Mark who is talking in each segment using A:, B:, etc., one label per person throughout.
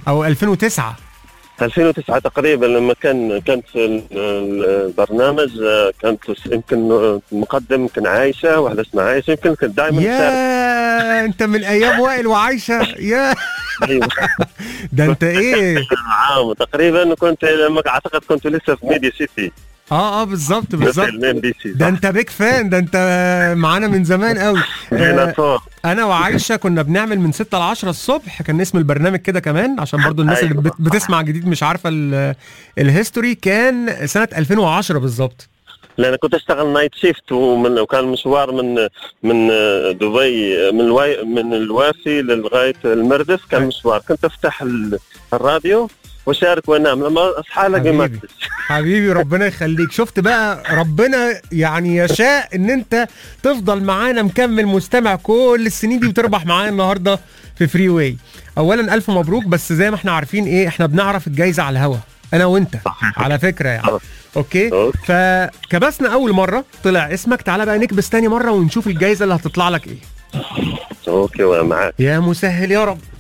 A: او 2009
B: 2009 تقريبا لما كان كانت ال- ال- البرنامج آه، كانت يمكن آه، المقدم يمكن عايشه واحده اسمها عايشه يمكن كنت دائما
A: يا انت من ايام وائل وعايشه يا
B: ايوه
A: ده انت ايه
B: معاهم تقريبا كنت لما اعتقد كنت لسه في ميديا سيتي
A: اه اه بالظبط
B: في
A: بالظبط
B: الام بي سي
A: ده انت بيك فان ده انت معانا من زمان قوي آه،
B: فوق
A: انا وعايشه كنا بنعمل من 6 ل 10 الصبح كان اسم البرنامج كده كمان عشان برضو الناس اللي
B: أيوة.
A: بت- بتسمع جديد مش عارفه ال- الهيستوري كان سنه 2010 بالظبط
B: لان كنت اشتغل نايت شيفت ومن وكان مشوار من من دبي من الواي من الوافي لغايه المردف كان
A: أي.
B: مشوار كنت افتح ال- الراديو واشارك وانام لما اصحى الاقي
A: حبيبي.
B: ماتش
A: حبيبي ربنا يخليك شفت بقى ربنا يعني يشاء ان انت تفضل معانا مكمل مستمع كل السنين دي وتربح معانا النهارده في فري واي اولا الف مبروك بس زي ما احنا عارفين ايه احنا بنعرف الجايزه على الهوا انا وانت على فكره يعني
B: آه.
A: اوكي
B: أوكي.
A: فكبسنا اول مره طلع اسمك تعالى بقى نكبس تاني مره ونشوف الجايزه اللي هتطلع لك ايه
B: اوكي وانا معك
A: يا مسهل يا رب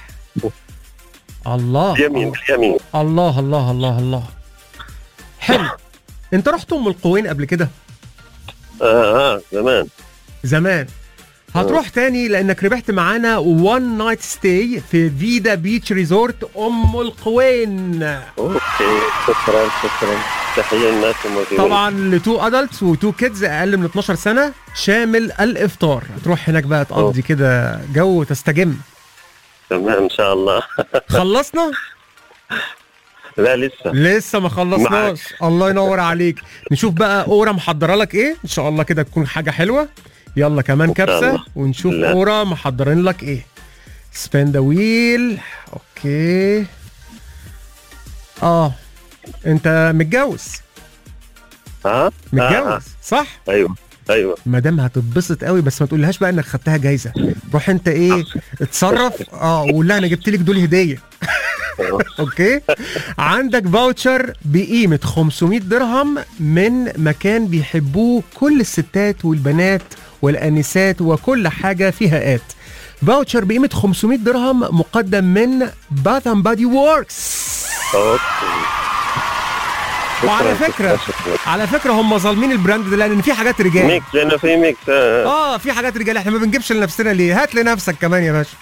A: الله
B: يمين يمين
A: الله الله الله الله حلو انت رحت ام القوين قبل كده
B: اه اه زمان
A: زمان هتروح تاني لانك ربحت معانا وان نايت ستاي في فيدا بيتش ريزورت ام القوين
B: اوكي شكرا شكرا تحيه للناس الموجودين
A: طبعا لتو ادلتس وتو كيدز اقل من 12 سنه شامل الافطار هتروح هناك بقى تقضي كده جو تستجم
B: تمام ان شاء الله
A: خلصنا
B: لا لسه
A: لسه ما خلصناش الله ينور عليك نشوف بقى اورا محضره لك ايه ان شاء الله كده تكون حاجه حلوه يلا كمان
B: إن شاء
A: كبسه
B: الله.
A: ونشوف
B: لا.
A: اورا محضرين لك ايه سبين ذا ويل اوكي اه انت متجوز
B: ها
A: متجوز
B: آه.
A: صح
B: ايوه ايوه
A: مدام هتتبسط قوي بس ما تقولهاش بقى انك خدتها جايزه روح انت ايه اتصرف اه وقول لها انا جبت لك دول هديه اوكي عندك فاوتشر بقيمه 500 درهم من مكان بيحبوه كل الستات والبنات والانسات وكل حاجه فيها ات فاوتشر بقيمه 500 درهم مقدم من باث اند بادي ووركس
B: اوكي
A: وعلى
B: شكراً،
A: فكره
B: شكراً، شكراً.
A: على فكره هم ظالمين البراند ده لان في حاجات رجال
B: ميكس لانه في ميكس آه.
A: اه في حاجات رجال احنا ما بنجيبش لنفسنا ليه هات لنفسك كمان يا باشا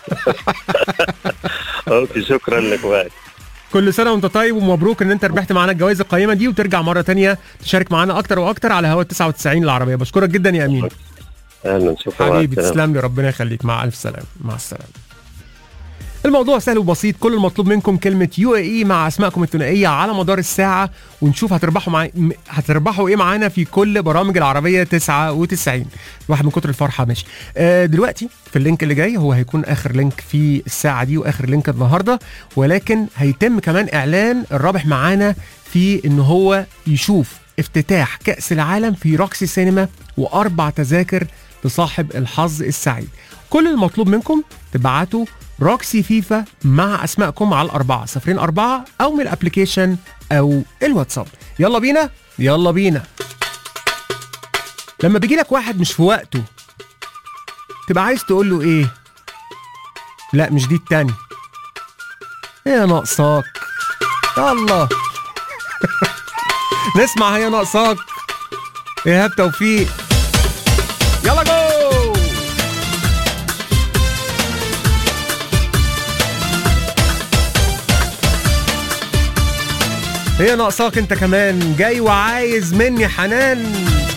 B: اوكي شكرا لك واي
A: كل سنه وانت طيب ومبروك ان انت ربحت معانا الجوائز القيمه دي وترجع مره تانية تشارك معانا اكتر واكتر على هوا 99 العربيه بشكرك جدا يا امين
B: اهلا شكرا
A: حبيبي تسلم لي ربنا يخليك مع الف سلامه مع السلامه الموضوع سهل وبسيط كل المطلوب منكم كلمة يو اي مع اسمائكم الثنائية على مدار الساعة ونشوف هتربحوا مع... م- هتربحوا ايه معانا في كل برامج العربية 99 الواحد من كتر الفرحة ماشي آه دلوقتي في اللينك اللي جاي هو هيكون اخر لينك في الساعة دي واخر لينك النهاردة ولكن هيتم كمان اعلان الرابح معانا في ان هو يشوف افتتاح كأس العالم في روكسي سينما واربع تذاكر لصاحب الحظ السعيد كل المطلوب منكم تبعتوا روكسي فيفا مع اسمائكم على الأربعة صفرين أربعة أو من الأبليكيشن أو الواتساب يلا بينا يلا بينا لما بيجي لك واحد مش في وقته تبقى عايز تقول له ايه لا مش دي التاني هي ناقصاك يلا نسمع هي ناقصاك ايهاب توفيق يلا جو هي ناقصاك انت كمان جاي وعايز مني حنان